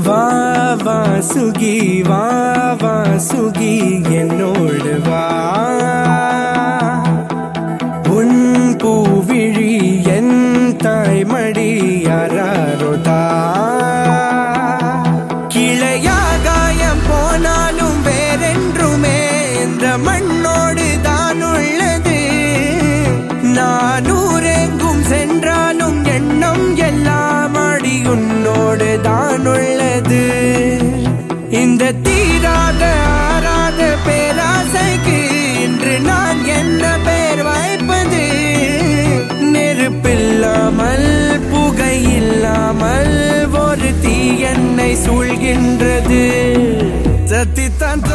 வா வா சுகி வா வா சுகி என்னோடு வா உன் பூவிழி என் தாய்மடி யாரோதா கிளையாகாயம் போனாலும் வேறென்றுமே இந்த மண்ணோடு தான் உள்ளது நான் ஊரெங்கும் சென்றாலும் எண்ணம் எல்லாம் அடி உன்னோடு தான் உள்ளது இந்த தீராத ஆறாத பேராசைக்கு இன்று நான் என்ன பேர் வைப்பது நெருப்பில்லாமல் புகை இல்லாமல் ஒரு தீ என்னை சூழ்கின்றது சத்தித்தான்